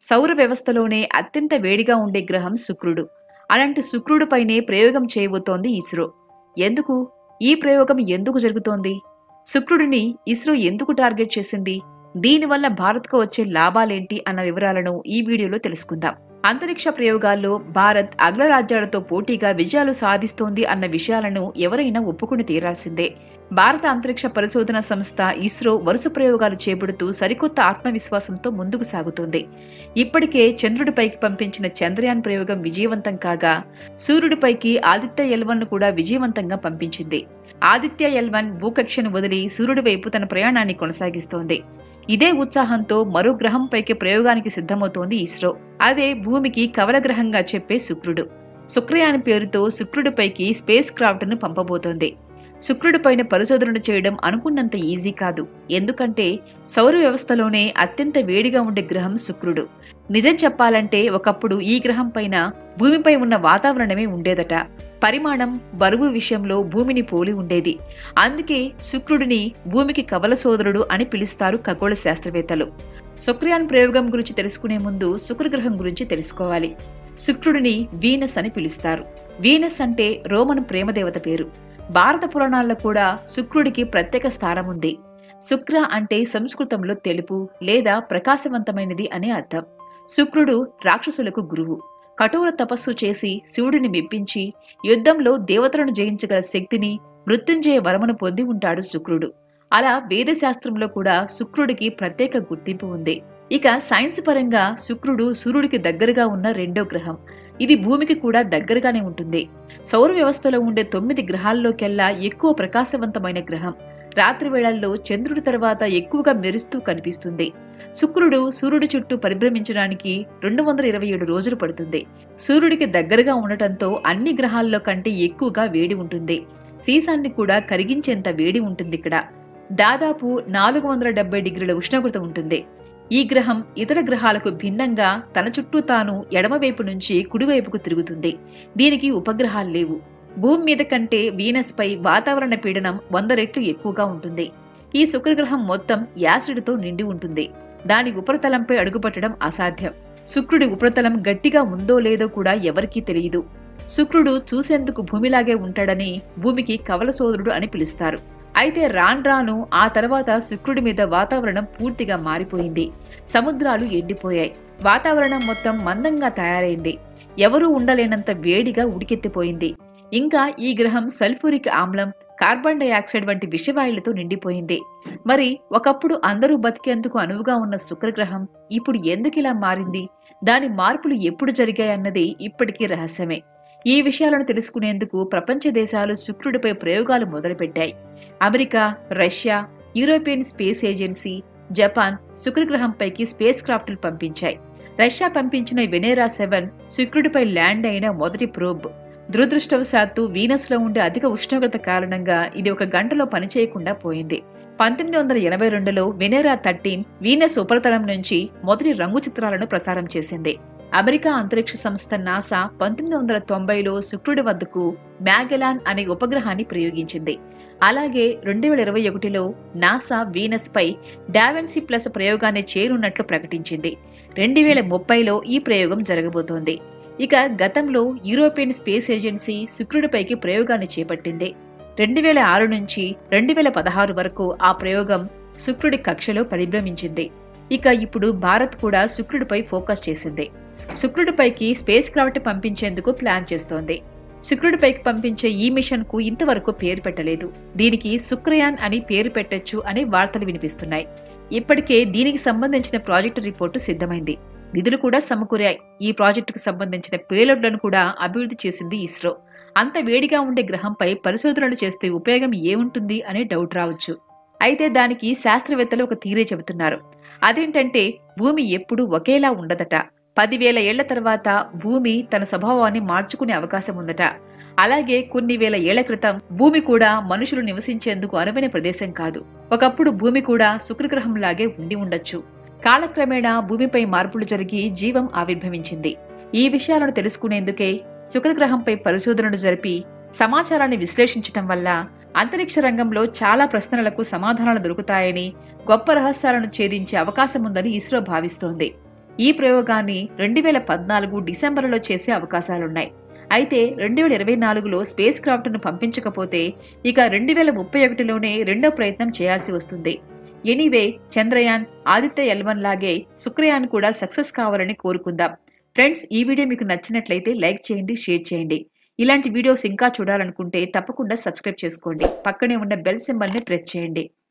సౌర వ్యవస్థలోనే అత్యంత వేడిగా ఉండే గ్రహం శుక్రుడు అలాంటి శుక్రుడిపైనే ప్రయోగం చేయబోతోంది ఇస్రో ఎందుకు ఈ ప్రయోగం ఎందుకు జరుగుతోంది శుక్రుడిని ఇస్రో ఎందుకు టార్గెట్ చేసింది దీనివల్ల భారత్కు వచ్చే లాభాలేంటి అన్న వివరాలను ఈ వీడియోలో తెలుసుకుందాం అంతరిక్ష ప్రయోగాల్లో భారత్ అగ్రరాజ్యాలతో పోటీగా విజయాలు సాధిస్తోంది అన్న విషయాలను ఎవరైనా ఒప్పుకుని తీరాల్సిందే భారత అంతరిక్ష పరిశోధన సంస్థ ఇస్రో వరుస ప్రయోగాలు చేపడుతూ సరికొత్త ఆత్మవిశ్వాసంతో ముందుకు సాగుతోంది ఇప్పటికే చంద్రుడిపైకి పంపించిన చంద్రయాన్ ప్రయోగం విజయవంతం కాగా సూర్యుడిపైకి ఆదిత్య ఎల్వన్ కూడా విజయవంతంగా పంపించింది ఆదిత్య ఎల్వన్ భూకక్షను వదిలి సూర్యుడి వైపు తన ప్రయాణాన్ని కొనసాగిస్తోంది ఇదే ఉత్సాహంతో మరో గ్రహంపైకి ప్రయోగానికి సిద్ధమవుతోంది ఇస్రో అదే భూమికి కవల గ్రహంగా చెప్పే శుక్రుడు శుక్రయాన్ పేరుతో శుక్రుడిపైకి స్పేస్ క్రాఫ్ట్ ను పంపబోతోంది శుక్రుడిపైన పరిశోధనలు చేయడం అనుకున్నంత ఈజీ కాదు ఎందుకంటే సౌర వ్యవస్థలోనే అత్యంత వేడిగా ఉండే గ్రహం శుక్రుడు నిజం చెప్పాలంటే ఒకప్పుడు ఈ గ్రహం పైన భూమిపై ఉన్న వాతావరణమే ఉండేదట పరిమాణం బరువు విషయంలో భూమిని పోలి ఉండేది అందుకే శుక్రుడిని భూమికి కవల సోదరుడు అని పిలుస్తారు ఖగోళ శాస్త్రవేత్తలు శుక్రయాన్ ప్రయోగం గురించి తెలుసుకునే ముందు శుక్రగ్రహం గురించి తెలుసుకోవాలి శుక్రుడిని వీనస్ అని పిలుస్తారు వీనస్ అంటే రోమన్ ప్రేమదేవత పేరు భారత పురాణాల్లో కూడా శుక్రుడికి ప్రత్యేక స్థానం ఉంది శుక్ర అంటే సంస్కృతంలో తెలుపు లేదా ప్రకాశవంతమైనది అనే అర్థం శుక్రుడు రాక్షసులకు గురువు కఠోర తపస్సు చేసి శివుడిని మెప్పించి యుద్ధంలో దేవతలను జయించగల శక్తిని మృత్యుంజయ వరమును పొంది ఉంటాడు శుక్రుడు అలా వేదశాస్త్రంలో కూడా శుక్రుడికి ప్రత్యేక గుర్తింపు ఉంది ఇక సైన్స్ పరంగా శుక్రుడు సూర్యుడికి దగ్గరగా ఉన్న రెండో గ్రహం ఇది భూమికి కూడా దగ్గరగానే ఉంటుంది సౌర వ్యవస్థలో ఉండే తొమ్మిది గ్రహాల్లోకెల్లా ఎక్కువ ప్రకాశవంతమైన గ్రహం రాత్రి వేళల్లో చంద్రుడి తర్వాత ఎక్కువగా మెరుస్తూ కనిపిస్తుంది శుక్రుడు సూర్యుడి చుట్టూ పరిభ్రమించడానికి రెండు వందల ఇరవై ఏడు రోజులు పడుతుంది సూర్యుడికి దగ్గరగా ఉండటంతో అన్ని గ్రహాల్లో కంటే ఎక్కువగా వేడి ఉంటుంది సీసాన్ని కూడా కరిగించేంత వేడి ఉంటుంది ఇక్కడ దాదాపు నాలుగు వందల డెబ్బై డిగ్రీల ఉష్ణోగ్రత ఉంటుంది ఈ గ్రహం ఇతర గ్రహాలకు భిన్నంగా తన చుట్టూ తాను ఎడమవైపు నుంచి కుడివైపుకు తిరుగుతుంది దీనికి ఉపగ్రహాలు లేవు భూమి మీద కంటే వీనస్ పై వాతావరణ పీడనం వంద రెట్లు ఎక్కువగా ఉంటుంది ఈ శుక్రగ్రహం మొత్తం యాసిడ్తో నిండి ఉంటుంది దాని ఉపరితలంపై అడుగుపట్టడం అసాధ్యం శుక్రుడి ఉపరితలం గట్టిగా ఉందో లేదో కూడా ఎవరికీ తెలియదు శుక్రుడు చూసేందుకు భూమిలాగే ఉంటాడని భూమికి కవల సోదరుడు అని పిలుస్తారు అయితే రాన్ రాను ఆ తర్వాత శుక్రుడి మీద వాతావరణం పూర్తిగా మారిపోయింది సముద్రాలు ఎండిపోయాయి వాతావరణం మొత్తం మందంగా తయారైంది ఎవరూ ఉండలేనంత వేడిగా ఉడికెత్తిపోయింది ఇంకా ఈ గ్రహం సల్ఫూరిక్ ఆమ్లం కార్బన్ డయాక్సైడ్ వంటి విషవాయులతో నిండిపోయింది మరి ఒకప్పుడు అందరూ బతికేందుకు అనువుగా ఉన్న శుక్రగ్రహం ఇప్పుడు ఎందుకిలా మారింది దాని మార్పులు ఎప్పుడు జరిగాయన్నది ఇప్పటికీ రహస్యమే ఈ విషయాలను తెలుసుకునేందుకు ప్రపంచ దేశాలు శుక్రుడిపై ప్రయోగాలు మొదలుపెట్టాయి America Russia European space agency Japan శుక్రగ్రహంపైకి స్పేస్ క్రాఫ్ట్లు పంపించాయి రష్యా పంపించిన వెనేరా సెవెన్ శుక్రుడిపై ల్యాండ్ అయిన మొదటి ప్రోబ్ దురదృష్టవశాత్తు వీనస్లో ఉండే అధిక ఉష్ణోగ్రత కారణంగా ఇది ఒక గంటలో పనిచేయకుండా పోయింది పంతొమ్మిది వందల ఎనభై రెండులో వెనేరా థర్టీన్ వీనస్ ఉపరితలం నుంచి మొదటి రంగు చిత్రాలను ప్రసారం చేసింది అమెరికా అంతరిక్ష సంస్థ నాసా పంతొమ్మిది వందల తొంభైలో శుక్రుడి వద్దకు మ్యాగెలాన్ అనే ఉపగ్రహాన్ని ప్రయోగించింది అలాగే రెండు వేల ఇరవై ఒకటిలో నాసా వీనస్ పై డావెన్సీ ప్లస్ ప్రయోగాన్ని చేరున్నట్లు ప్రకటించింది రెండు వేల ముప్పైలో ఈ ప్రయోగం జరగబోతోంది ఇక గతంలో యూరోపియన్ స్పేస్ ఏజెన్సీ శుక్రుడిపైకి ప్రయోగాన్ని చేపట్టింది రెండు వేల ఆరు నుంచి రెండు వేల పదహారు వరకు ఆ ప్రయోగం శుక్రుడి కక్షలో పరిభ్రమించింది ఇక ఇప్పుడు భారత్ కూడా శుక్రుడిపై ఫోకస్ చేసింది శుక్రుడిపైకి స్పేస్ క్రాఫ్ట్ పంపించేందుకు ప్లాన్ చేస్తోంది శుక్రుడిపైకి పంపించే ఈ మిషన్ కు ఇంతవరకు పేరు పెట్టలేదు దీనికి శుక్రయాన్ అని పేరు పెట్టొచ్చు అనే వార్తలు వినిపిస్తున్నాయి ఇప్పటికే దీనికి సంబంధించిన ప్రాజెక్టు రిపోర్టు సిద్ధమైంది నిధులు కూడా సమకూరాయి ఈ ప్రాజెక్టుకు సంబంధించిన పేలోడ్లను కూడా అభివృద్ధి చేసింది ఇస్రో అంత వేడిగా ఉండే గ్రహంపై పరిశోధనలు చేస్తే ఉపయోగం ఏముంటుంది అనే డౌట్ రావచ్చు అయితే దానికి శాస్త్రవేత్తలు ఒక తీరే చెబుతున్నారు అదేంటంటే భూమి ఎప్పుడూ ఒకేలా ఉండదట పదివేల ఏళ్ల తర్వాత భూమి తన స్వభావాన్ని మార్చుకునే అవకాశం ఉందట అలాగే కొన్ని వేల ఏళ్ల క్రితం భూమి కూడా మనుషులు నివసించేందుకు అనువైన ప్రదేశం కాదు ఒకప్పుడు భూమి కూడా శుక్రగ్రహంలాగే ఉండి ఉండొచ్చు కాలక్రమేణా భూమిపై మార్పులు జరిగి జీవం ఆవిర్భవించింది ఈ విషయాలను తెలుసుకునేందుకే శుక్రగ్రహంపై పరిశోధనలు జరిపి సమాచారాన్ని విశ్లేషించటం వల్ల అంతరిక్ష రంగంలో చాలా ప్రశ్నలకు సమాధానాలు దొరుకుతాయని గొప్ప రహస్యాలను ఛేదించే అవకాశం ఉందని ఇస్రో భావిస్తోంది ఈ ప్రయోగాన్ని రెండు వేల పద్నాలుగు డిసెంబర్లో చేసే అవకాశాలున్నాయి అయితే రెండు వేల ఇరవై నాలుగులో స్పేస్ క్రాఫ్ట్ను పంపించకపోతే ఇక రెండు వేల ముప్పై ఒకటిలోనే రెండో ప్రయత్నం చేయాల్సి వస్తుంది ఎనీవే చంద్రయాన్ ఆదిత్య ఎల్వన్ లాగే శుక్రయాన్ కూడా సక్సెస్ కావాలని కోరుకుందాం ఫ్రెండ్స్ ఈ వీడియో మీకు నచ్చినట్లయితే లైక్ చేయండి షేర్ చేయండి ఇలాంటి వీడియోస్ ఇంకా చూడాలనుకుంటే తప్పకుండా సబ్స్క్రైబ్ చేసుకోండి పక్కనే ఉన్న బెల్ సింబల్ని ప్రెస్ చేయండి